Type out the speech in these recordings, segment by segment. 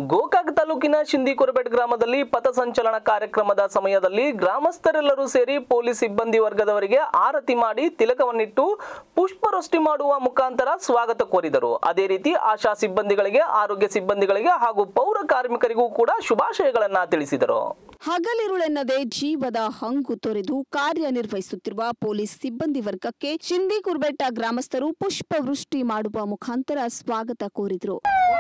ಗೋಕಾಕ್ ತಾಲೂಕಿನ ಶಿಂದಿಕೊರಬೆಟ್ ಗ್ರಾಮದಲ್ಲಿ ಪಥಸಂಚಲನ ಕಾರ್ಯಕ್ರಮದ ಸಮಯದಲ್ಲಿ ಗ್ರಾಮಸ್ಥರೆಲ್ಲರೂ ಸೇರಿ ಪೊಲೀಸ್ ಸಿಬ್ಬಂದಿ ವರ್ಗದವರಿಗೆ ಆರತಿ ಮಾಡಿ ತಿಲಕವನ್ನಿಟ್ಟು ಪುಷ್ಪವೃಷ್ಟಿ ಮಾಡುವ ಮುಖಾಂತರ ಸ್ವಾಗತ ಕೋರಿದರು ಅದೇ ರೀತಿ ಆಶಾ ಸಿಬ್ಬಂದಿಗಳಿಗೆ ಆರೋಗ್ಯ ಸಿಬ್ಬಂದಿಗಳಿಗೆ ಹಾಗೂ ಪೌರ ಕಾರ್ಮಿಕರಿಗೂ ಕೂಡ ಶುಭಾಶಯಗಳನ್ನ ತಿಳಿಸಿದರು ಹಗಲಿರುಳೆನ್ನದೆ ಜೀವದ ಹಂಗು ತೊರೆದು ಕಾರ್ಯನಿರ್ವಹಿಸುತ್ತಿರುವ ಪೊಲೀಸ್ ಸಿಬ್ಬಂದಿ ವರ್ಗಕ್ಕೆ ಶಿಂದಿ ಕುರ್ಬೆಟ್ಟ ಗ್ರಾಮಸ್ಥರು ಪುಷ್ಪವೃಷ್ಟಿ ಮಾಡುವ ಮುಖಾಂತರ ಸ್ವಾಗತ ಕೋರಿದರು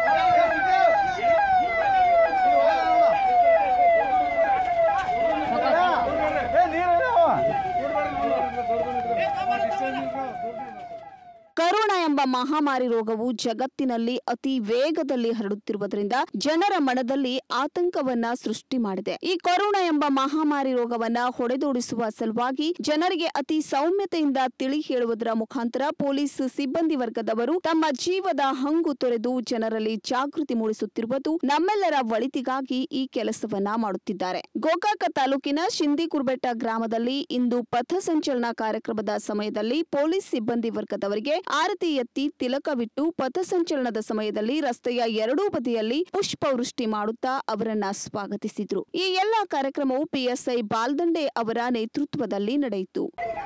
ಕರೋನಾ ಎಂಬ ಮಹಾಮಾರಿ ರೋಗವು ಜಗತ್ತಿನಲ್ಲಿ ಅತಿ ವೇಗದಲ್ಲಿ ಹರಡುತ್ತಿರುವುದರಿಂದ ಜನರ ಮನದಲ್ಲಿ ಆತಂಕವನ್ನ ಸೃಷ್ಟಿ ಮಾಡಿದೆ ಈ ಕೊರೋನಾ ಎಂಬ ಮಹಾಮಾರಿ ರೋಗವನ್ನ ಹೊಡೆದೋಡಿಸುವ ಸಲುವಾಗಿ ಜನರಿಗೆ ಅತಿ ಸೌಮ್ಯತೆಯಿಂದ ತಿಳಿ ಹೇಳುವುದರ ಮುಖಾಂತರ ಪೊಲೀಸ್ ಸಿಬ್ಬಂದಿ ವರ್ಗದವರು ತಮ್ಮ ಜೀವದ ಹಂಗು ತೊರೆದು ಜನರಲ್ಲಿ ಜಾಗೃತಿ ಮೂಡಿಸುತ್ತಿರುವುದು ನಮ್ಮೆಲ್ಲರ ಒಳಿತಿಗಾಗಿ ಈ ಕೆಲಸವನ್ನ ಮಾಡುತ್ತಿದ್ದಾರೆ ಗೋಕಾಕ ತಾಲೂಕಿನ ಶಿಂದಿ ಕುರ್ಬೆಟ್ಟ ಗ್ರಾಮದಲ್ಲಿ ಇಂದು ಪಥಸಂಚಲನ ಕಾರ್ಯಕ್ರಮದ ಸಮಯದಲ್ಲಿ ಪೊಲೀಸ್ ಸಿಬ್ಬಂದಿ ವರ್ಗದವರಿಗೆ ಆರತಿ ಎತ್ತಿ ತಿಲಕವಿಟ್ಟು ಪಥಸಂಚಲನದ ಸಮಯದಲ್ಲಿ ರಸ್ತೆಯ ಎರಡೂ ಬದಿಯಲ್ಲಿ ಪುಷ್ಪವೃಷ್ಟಿ ಮಾಡುತ್ತಾ ಅವರನ್ನ ಸ್ವಾಗತಿಸಿದ್ರು ಈ ಎಲ್ಲಾ ಕಾರ್ಯಕ್ರಮವು ಪಿಎಸ್ಐ ಬಾಲ್ದಂಡೆ ಅವರ ನೇತೃತ್ವದಲ್ಲಿ ನಡೆಯಿತು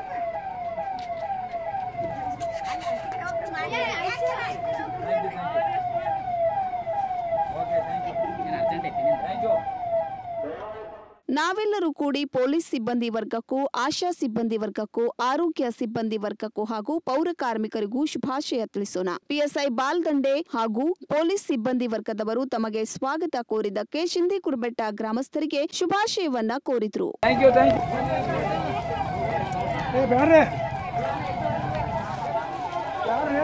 ನಾವೆಲ್ಲರೂ ಕೂಡಿ ಪೊಲೀಸ್ ಸಿಬ್ಬಂದಿ ವರ್ಗಕ್ಕೂ ಆಶಾ ಸಿಬ್ಬಂದಿ ವರ್ಗಕ್ಕೂ ಆರೋಗ್ಯ ಸಿಬ್ಬಂದಿ ವರ್ಗಕ್ಕೂ ಹಾಗೂ ಪೌರ ಕಾರ್ಮಿಕರಿಗೂ ಶುಭಾಶಯ ತಿಳಿಸೋಣ ಪಿಎಸ್ಐ ಬಾಲ್ದಂಡೆ ಹಾಗೂ ಪೊಲೀಸ್ ಸಿಬ್ಬಂದಿ ವರ್ಗದವರು ತಮಗೆ ಸ್ವಾಗತ ಕೋರಿದ್ದಕ್ಕೆ ಶಿಂದಿ ಕುರ್ಬೆಟ್ಟ ಗ್ರಾಮಸ್ಥರಿಗೆ ಶುಭಾಶಯವನ್ನ ಕೋರಿದ್ರು ಥ್ಯಾಂಕ್ ಯು ಥ್ಯಾಂಕ್ ಯು ಏ ಬ್ಯಾಡ್ರಿ ಬ್ಯಾಡ್ರಿ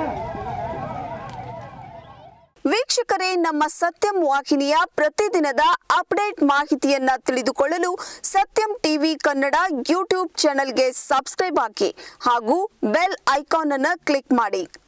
ವೀಕ್ಷಕರೇ ನಮ್ಮ ಸತ್ಯಂ ವಾಹಿನಿಯ ಪ್ರತಿದಿನದ ಅಪ್ಡೇಟ್ ಮಾಹಿತಿಯನ್ನ ತಿಳಿದುಕೊಳ್ಳಲು ಸತ್ಯಂ ಟಿವಿ ಕನ್ನಡ ಯೂಟ್ಯೂಬ್ ಚಾನೆಲ್ಗೆ ಸಬ್ಸ್ಕ್ರೈಬ್ ಹಾಕಿ ಹಾಗೂ ಬೆಲ್ ಐಕಾನ್ ಅನ್ನು ಕ್ಲಿಕ್ ಮಾಡಿ